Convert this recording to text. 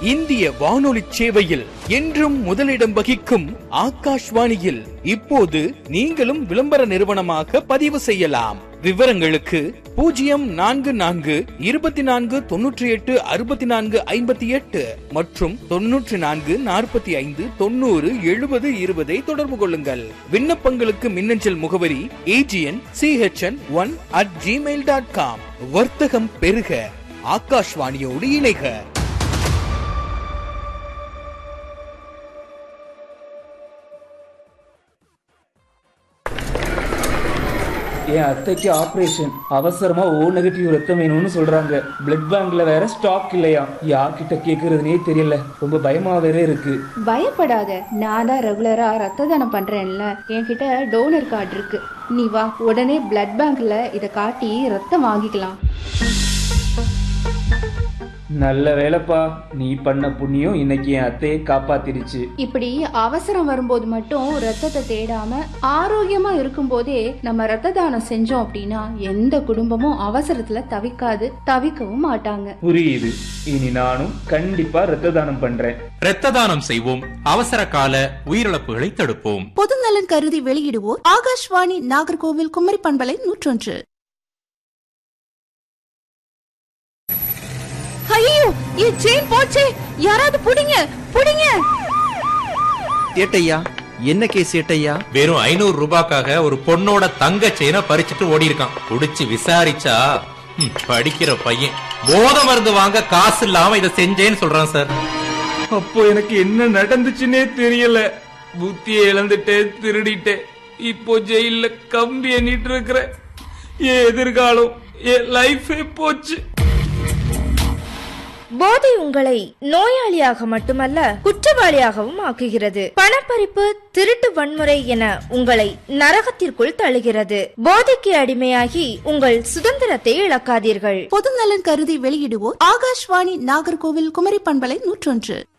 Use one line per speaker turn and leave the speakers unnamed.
இந்திய வானொலி சேவையில் என்றும் முதலிடம் வகிக்கும் ஆகாஷ்வாணியில் இப்போது நீங்களும் விளம்பர நிறுவனமாக பதிவு செய்யலாம் விவரங்களுக்கு பூஜ்ஜியம் நான்கு நான்கு இருபத்தி நான்கு தொன்னூற்றி எட்டு அறுபத்தி நான்கு ஐம்பத்தி எட்டு மற்றும் தொன்னூற்றி நான்கு நாற்பத்தி ஐந்து தொண்ணூறு எழுபது இருபதை தொடர்பு கொள்ளுங்கள் விண்ணப்பங்களுக்கு மின்னஞ்சல் முகவரி AGN CHN one at gmail dot com வர்த்தகம் பெருக ஆகாஷ்வாணியோடு இணைக
என் அத்தைக்கு ஆபரேஷன் அவசரமா ஓ நெகட்டிவ் ரத்தம் வேணும்னு சொல்றாங்க பிளட் பேங்க்ல வேற ஸ்டாக் இல்லையா யார்கிட்ட கேக்குறதுனே தெரியல ரொம்ப பயமா வேற இருக்கு
பயப்படாத நான் தான் ரெகுலரா ரத்த தானம் பண்றேன்ல என்கிட்ட டோனர் கார்டு இருக்கு நீ வா உடனே பிளட் பேங்க்ல இத காட்டி ரத்தம் வாங்கிக்கலாம்
நல்ல வேலைப்பா நீ பண்ண புண்ணியம் இன்னைக்கு என் அத்தையை காப்பாத்திருச்சு
இப்படி அவசரம் வரும்போது மட்டும் ரத்தத்தை தேடாம ஆரோக்கியமா இருக்கும்போதே நம்ம ரத்த தானம் செஞ்சோம் அப்படின்னா எந்த குடும்பமும் அவசரத்துல தவிக்காது தவிக்கவும் மாட்டாங்க
புரியுது இனி நானும் கண்டிப்பா ரத்த தானம் பண்றேன்
இரத்த தானம் செய்வோம் அவசர கால உயிரிழப்புகளை தடுப்போம்
பொதுநலன் கருதி வெளியிடுவோர் ஆகாஷ்வாணி நாகர்கோவில் குமரி பண்பலை நூற்றொன்று ஐயோ என் செயின் போச்சே யாராவது புடிங்க புடிங்க
ஏட்டையா என்ன கேஸ் ஏட்டையா
வெறும் ஐநூறு ரூபாய்க்காக ஒரு பொண்ணோட தங்க செயினை பறிச்சுட்டு ஓடி இருக்கான் புடிச்சு விசாரிச்சா ம், படிக்கிற பையன் போத மருந்து வாங்க காசு இல்லாம இதை செஞ்சேன்னு சொல்றான் சார்
அப்போ எனக்கு என்ன நடந்துச்சுன்னே தெரியல புத்தியை இழந்துட்டேன் திருடிட்டேன் இப்போ ஜெயில கம்பி எண்ணிட்டு இருக்கிறேன் என் எதிர்காலம் என் லைஃபே போச்சு
போதை உங்களை நோயாளியாக மட்டுமல்ல குற்றவாளியாகவும் ஆக்குகிறது பணப்பறிப்பு திருட்டு வன்முறை என உங்களை நரகத்திற்குள் தள்ளுகிறது போதைக்கு அடிமையாகி உங்கள் சுதந்திரத்தை இழக்காதீர்கள்
பொதுநலன் கருதி வெளியிடுவோர் ஆகாஷ்வாணி நாகர்கோவில் குமரி பண்பலை நூற்றொன்று